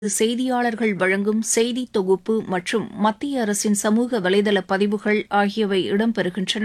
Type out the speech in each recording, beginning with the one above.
செய்தியாளர்கள் வழங்கும் செய்தி தொகுப்பு மற்றும் மத்திய அரசின் சமூக வலைதள பதிவுகள் ஆகியவை இடம்பெறுகின்றன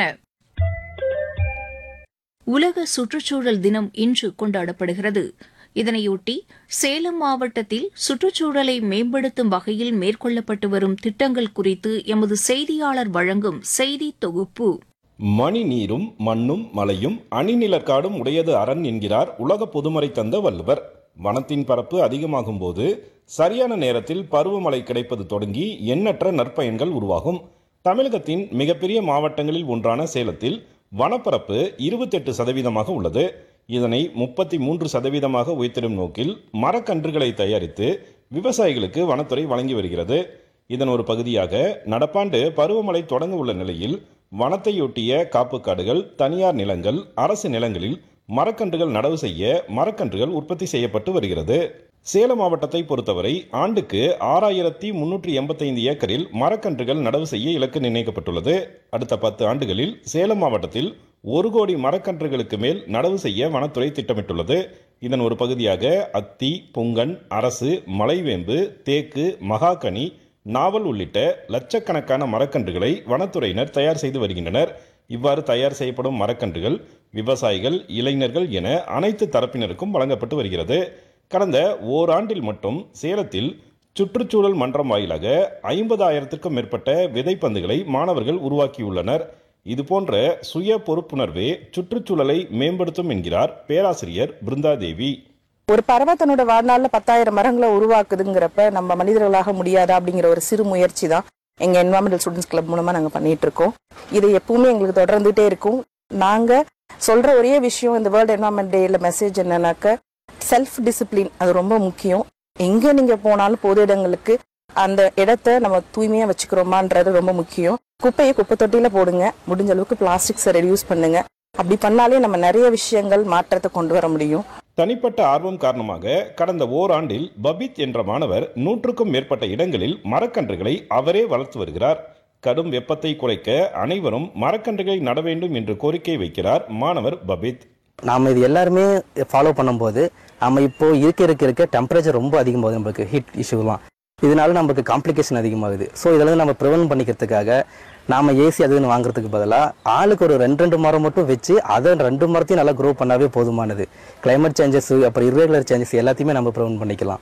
உலக சுற்றுச்சூழல் தினம் இன்று கொண்டாடப்படுகிறது இதனையொட்டி சேலம் மாவட்டத்தில் சுற்றுச்சூழலை மேம்படுத்தும் வகையில் மேற்கொள்ளப்பட்டு வரும் திட்டங்கள் குறித்து எமது செய்தியாளர் வழங்கும் செய்தி தொகுப்பு மணி நீரும் மண்ணும் மலையும் அணிநிலக்காடும் உடையது அரண் என்கிறார் உலக பொதுமறை தந்த வள்ளுவர் வனத்தின் பரப்பு அதிகமாகும் போது சரியான நேரத்தில் பருவமழை கிடைப்பது தொடங்கி எண்ணற்ற நற்பயன்கள் உருவாகும் தமிழகத்தின் மிகப்பெரிய மாவட்டங்களில் ஒன்றான சேலத்தில் வனப்பரப்பு இருபத்தெட்டு சதவீதமாக உள்ளது இதனை முப்பத்தி மூன்று சதவீதமாக உயர்த்திடும் நோக்கில் மரக்கன்றுகளை தயாரித்து விவசாயிகளுக்கு வனத்துறை வழங்கி வருகிறது இதன் ஒரு பகுதியாக நடப்பாண்டு பருவமழை தொடங்க உள்ள நிலையில் வனத்தையொட்டிய காப்புக்காடுகள் தனியார் நிலங்கள் அரசு நிலங்களில் மரக்கன்றுகள் நடவு செய்ய மரக்கன்றுகள் உற்பத்தி செய்யப்பட்டு வருகிறது சேலம் மாவட்டத்தை பொறுத்தவரை ஆண்டுக்கு ஆறாயிரத்தி முன்னூற்றி எண்பத்தைந்து ஏக்கரில் மரக்கன்றுகள் நடவு செய்ய இலக்கு நிர்ணயிக்கப்பட்டுள்ளது அடுத்த பத்து ஆண்டுகளில் சேலம் மாவட்டத்தில் ஒரு கோடி மரக்கன்றுகளுக்கு மேல் நடவு செய்ய வனத்துறை திட்டமிட்டுள்ளது இதன் ஒரு பகுதியாக அத்தி புங்கன் அரசு மலைவேம்பு தேக்கு மகாகனி நாவல் உள்ளிட்ட லட்சக்கணக்கான மரக்கன்றுகளை வனத்துறையினர் தயார் செய்து வருகின்றனர் இவ்வாறு தயார் செய்யப்படும் மரக்கன்றுகள் விவசாயிகள் இளைஞர்கள் என அனைத்து தரப்பினருக்கும் வழங்கப்பட்டு வருகிறது கடந்த ஓராண்டில் மட்டும் சேலத்தில் சுற்றுச்சூழல் மன்றம் வாயிலாக ஐம்பதாயிரத்திற்கும் மேற்பட்ட விதைப்பந்துகளை மாணவர்கள் உருவாக்கியுள்ளனர் இதுபோன்ற சுய பொறுப்புணர்வே சுற்றுச்சூழலை மேம்படுத்தும் என்கிறார் பேராசிரியர் பிருந்தாதேவி ஒரு பறவை தன்னோட வாழ்நாள்ல பத்தாயிரம் மரங்களை உருவாக்குதுங்கிறப்ப நம்ம மனிதர்களாக முடியாதா அப்படிங்கிற ஒரு சிறு முயற்சி தான் எங்க என்வாரன்மெண்டல் ஸ்டூடெண்ட்ஸ் கிளப் மூலமா நாங்க பண்ணிட்டு இருக்கோம் இது எப்பவுமே எங்களுக்கு தொடர்ந்துட்டே இருக்கும் நாங்க சொல்ற ஒரே விஷயம் இந்த வேர்ல்டு என்வாரன்மெண்ட் டேல மெசேஜ் என்னன்னாக்க செல்ஃப் டிசிப்ளின் அது ரொம்ப முக்கியம் எங்க நீங்க போனாலும் பொது இடங்களுக்கு அந்த இடத்த நம்ம தூய்மையா வச்சுக்கிறோமான்றது ரொம்ப முக்கியம் குப்பையை குப்பை தொட்டியில போடுங்க முடிஞ்ச அளவுக்கு பிளாஸ்டிக்ஸை ரெடியூஸ் பண்ணுங்க அப்படி பண்ணாலே நம்ம நிறைய விஷயங்கள் மாற்றத்தை கொண்டு வர முடியும் தனிப்பட்ட ஆர்வம் காரணமாக கடந்த ஓராண்டில் பபித் என்ற மாணவர் நூற்றுக்கும் மேற்பட்ட இடங்களில் மரக்கன்றுகளை அவரே வளர்த்து வருகிறார் கடும் வெப்பத்தை குறைக்க அனைவரும் மரக்கன்றுகளை நட வேண்டும் என்று கோரிக்கை வைக்கிறார் மாணவர் பபித் நாம் இது எல்லாருமே ஃபாலோ பண்ணும்போது நம்ம இப்போ இருக்க இருக்க இருக்க டெம்பரேச்சர் ரொம்ப அதிகமாகுது நம்மளுக்கு ஹீட் இஷ்யூலாம் இதனால நமக்கு காம்ப்ளிகேஷன் அதிகமாகுது ஸோ இதெல்லாம் நம்ம ப்ரிவென்ட் பண்ணிக்கிறதுக்காக நாம ஏசி அதுன்னு வாங்குறதுக்கு பதிலாக ஆளுக்கு ஒரு ரெண்டு ரெண்டு மரம் மட்டும் வச்சு அதை ரெண்டு மரத்தையும் நல்லா க்ரோ பண்ணாவே போதுமானது கிளைமேட் சேஞ்சஸ் அப்புறம் இர்ரெகுலர் சேஞ்சஸ் எல்லாத்தையுமே நம்ம ப்ரிவென்ட் பண்ணிக்கலாம்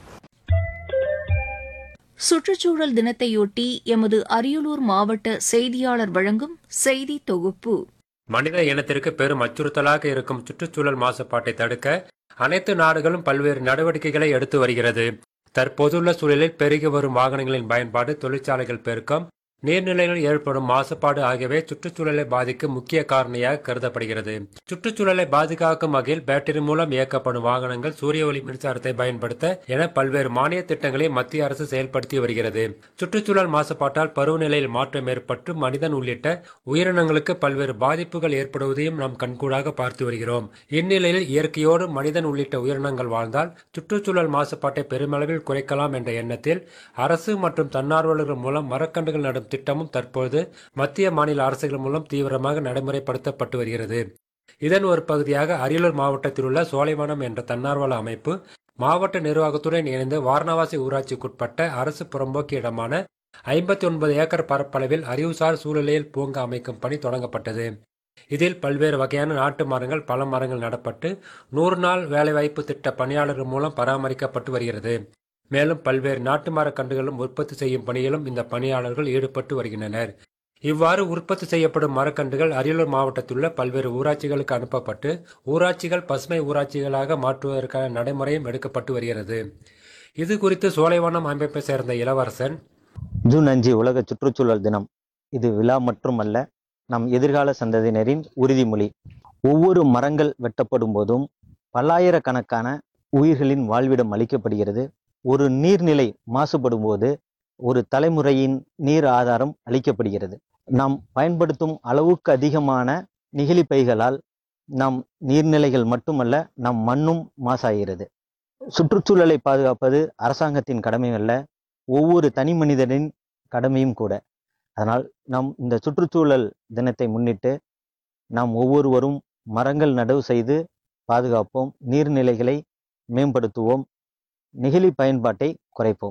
சுற்றுச்சூழல் தினத்தையொட்டி எமது அரியலூர் மாவட்ட செய்தியாளர் வழங்கும் செய்தி தொகுப்பு மனித இனத்திற்கு பெரும் அச்சுறுத்தலாக இருக்கும் சுற்றுச்சூழல் மாசுபாட்டை தடுக்க அனைத்து நாடுகளும் பல்வேறு நடவடிக்கைகளை எடுத்து வருகிறது தற்போதுள்ள சூழலில் பெருகி வரும் வாகனங்களின் பயன்பாடு தொழிற்சாலைகள் பெருக்கம் நீர்நிலைகளில் ஏற்படும் மாசுபாடு ஆகியவை சுற்றுச்சூழலை பாதிக்கும் முக்கிய காரணியாக கருதப்படுகிறது சுற்றுச்சூழலை பாதுகாக்கும் வகையில் பேட்டரி மூலம் இயக்கப்படும் வாகனங்கள் சூரிய ஒளி மின்சாரத்தை பயன்படுத்த என பல்வேறு மானிய திட்டங்களை மத்திய அரசு செயல்படுத்தி வருகிறது சுற்றுச்சூழல் மாசுபாட்டால் பருவநிலையில் மாற்றம் ஏற்பட்டு மனிதன் உள்ளிட்ட உயிரினங்களுக்கு பல்வேறு பாதிப்புகள் ஏற்படுவதையும் நாம் கண்கூடாக பார்த்து வருகிறோம் இந்நிலையில் இயற்கையோடு மனிதன் உள்ளிட்ட உயிரினங்கள் வாழ்ந்தால் சுற்றுச்சூழல் மாசுபாட்டை பெருமளவில் குறைக்கலாம் என்ற எண்ணத்தில் அரசு மற்றும் தன்னார்வலர்கள் மூலம் மரக்கன்றுகள் நடும் திட்டமும் தற்போது மத்திய மாநில அரசுகள் மூலம் தீவிரமாக நடைமுறைப்படுத்தப்பட்டு வருகிறது இதன் ஒரு பகுதியாக அரியலூர் மாவட்டத்தில் உள்ள சோலைவனம் என்ற தன்னார்வல அமைப்பு மாவட்ட நிர்வாகத்துடன் இணைந்து வாரணாசி ஊராட்சிக்குட்பட்ட அரசு புறம்போக்கு இடமான ஐம்பத்தி ஒன்பது ஏக்கர் பரப்பளவில் அறிவுசார் சூழலியல் பூங்கா அமைக்கும் பணி தொடங்கப்பட்டது இதில் பல்வேறு வகையான நாட்டு மரங்கள் பல மரங்கள் நடப்பட்டு நூறு நாள் வேலைவாய்ப்பு திட்ட பணியாளர்கள் மூலம் பராமரிக்கப்பட்டு வருகிறது மேலும் பல்வேறு நாட்டு மரக் கன்றுகளும் உற்பத்தி செய்யும் பணியிலும் இந்த பணியாளர்கள் ஈடுபட்டு வருகின்றனர் இவ்வாறு உற்பத்தி செய்யப்படும் மரக்கன்றுகள் அரியலூர் மாவட்டத்தில் உள்ள பல்வேறு ஊராட்சிகளுக்கு அனுப்பப்பட்டு ஊராட்சிகள் பசுமை ஊராட்சிகளாக மாற்றுவதற்கான நடைமுறையும் எடுக்கப்பட்டு வருகிறது இது குறித்து சோலைவனம் அமைப்பை சேர்ந்த இளவரசன் ஜூன் அஞ்சு உலக சுற்றுச்சூழல் தினம் இது விழா மட்டுமல்ல நம் எதிர்கால சந்ததியினரின் உறுதிமொழி ஒவ்வொரு மரங்கள் வெட்டப்படும் போதும் பல்லாயிரக்கணக்கான உயிர்களின் வாழ்விடம் அளிக்கப்படுகிறது ஒரு நீர்நிலை மாசுபடும் போது ஒரு தலைமுறையின் நீர் ஆதாரம் அளிக்கப்படுகிறது நாம் பயன்படுத்தும் அளவுக்கு அதிகமான நெகிழி பைகளால் நம் நீர்நிலைகள் மட்டுமல்ல நம் மண்ணும் மாசாகிறது சுற்றுச்சூழலை பாதுகாப்பது அரசாங்கத்தின் கடமை அல்ல ஒவ்வொரு தனி மனிதனின் கடமையும் கூட அதனால் நாம் இந்த சுற்றுச்சூழல் தினத்தை முன்னிட்டு நாம் ஒவ்வொருவரும் மரங்கள் நடவு செய்து பாதுகாப்போம் நீர்நிலைகளை மேம்படுத்துவோம் நெகிழி பயன்பாட்டை குறைப்போம்